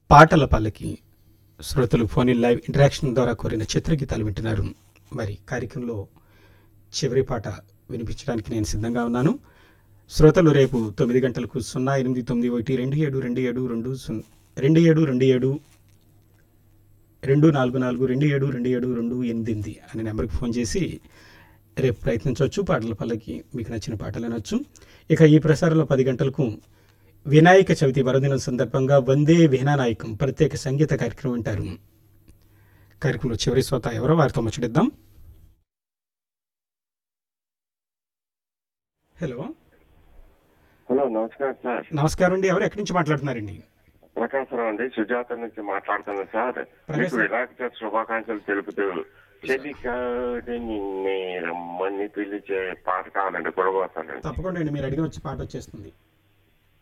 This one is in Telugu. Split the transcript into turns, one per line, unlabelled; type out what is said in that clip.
పాటల పల్లకి శ్రోతలు ఫోన్ ఇన్ లైవ్ ఇంటరాక్షన్ ద్వారా కోరిన చిత్రగీతాలు వింటున్నారు మరి కార్యక్రమంలో చివరి పాట వినిపించడానికి నేను సిద్ధంగా ఉన్నాను శ్రోతలు రేపు తొమ్మిది గంటలకు సున్నా ఎనిమిది తొమ్మిది ఒకటి రెండు ఏడు రెండు ఏడు రెండు సున్నా రెండు ఏడు రెండు ఏడు రెండు నాలుగు నాలుగు రెండు ఏడు రెండు ఏడు రెండు ఎనిమిది అనే నెంబర్కి ఫోన్ చేసి రేపు ప్రయత్నించవచ్చు పాటల పల్లకి మీకు నచ్చిన పాటలు వినొచ్చు ఇక ఈ ప్రసారంలో పది గంటలకు వినాయక చవితి పర్వదినం సందర్భంగా వందే వీణానాయకం ప్రత్యేక సంగీత కార్యక్రమం వింటారు కార్యక్రమంలో చివరి శ్రోత ఎవరో వారితో ముచ్చటిద్దాం హలో
హలో నమస్కారం సార్
నమస్కారం అండి ఎవరు ఎక్కడి నుంచి మాట్లాడుతున్నారండి
ప్రకాశరావు అండి సుజాత నుంచి మాట్లాడుతున్నాను సార్
ప్రకాశ్
మీకు వినాయక చవితి శుభాకాంక్షలు తెలుపుతూ చెది కాదు నిన్నే రమ్మని పిలిచే పాట కావాలండి గొడవతానండి
తప్పకుండా అండి మీరు అడిగిన వచ్చి పాట వచ్చేస్తుంది